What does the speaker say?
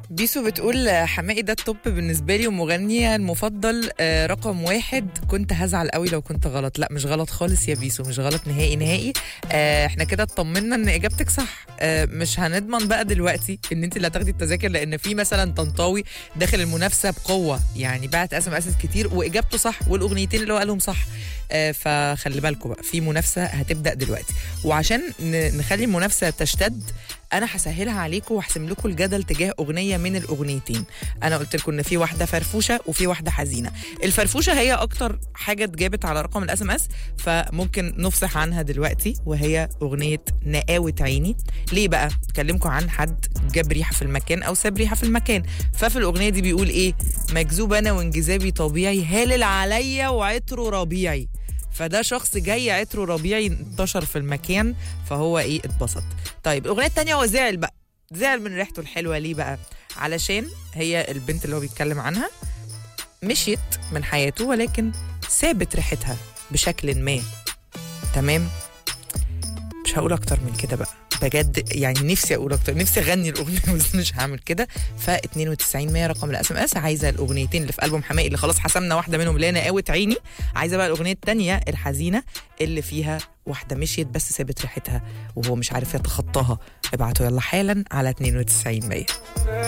بيسو بتقول آه، حماقي ده التوب بالنسبه لي ومغنيه المفضل آه، رقم واحد كنت هزعل قوي لو كنت غلط لا مش غلط خالص يا بيسو مش غلط نهائي نهائي آه، احنا كده اطمنا ان اجابتك صح آه، مش هنضمن بقى دلوقتي ان انت اللي هتاخدي التذاكر لان في مثلا طنطاوي داخل المنافسه بقوه يعني بعت اس ام اس كتير واجابته صح والاغنيتين اللي هو قالهم صح آه، فخلي بالكم بقى في منافسه هتبدا دلوقتي وعشان ن- نخلي المنافسه تشتد انا هسهلها عليكم واحسم لكم الجدل تجاه اغنيه من الاغنيتين انا قلت لكم ان في واحده فرفوشه وفي واحده حزينه الفرفوشه هي اكتر حاجه اتجابت على رقم الاس ام اس فممكن نفصح عنها دلوقتي وهي اغنيه نقاوه عيني ليه بقى بكلمكم عن حد جاب ريحه في المكان او ساب ريحه في المكان ففي الاغنيه دي بيقول ايه مجذوب انا وانجذابي طبيعي هالل عليا وعطره ربيعي فده شخص جاي عطره ربيعي انتشر في المكان فهو ايه اتبسط طيب الاغنيه التانية هو زعل بقى زعل من ريحته الحلوه ليه بقى علشان هي البنت اللي هو بيتكلم عنها مشيت من حياته ولكن سابت ريحتها بشكل ما تمام مش هقول اكتر من كده بقى بجد يعني نفسي اقول اكتر نفسي اغني الاغنيه بس مش هعمل كده ف 92 100 رقم الاس ام اس عايزه الاغنيتين اللي في البوم حماقي اللي خلاص حسمنا واحده منهم اللي هي نقاوه عيني عايزه بقى الاغنيه الثانيه الحزينه اللي فيها واحده مشيت بس سابت ريحتها وهو مش عارف يتخطاها ابعتوا يلا حالا على 92 100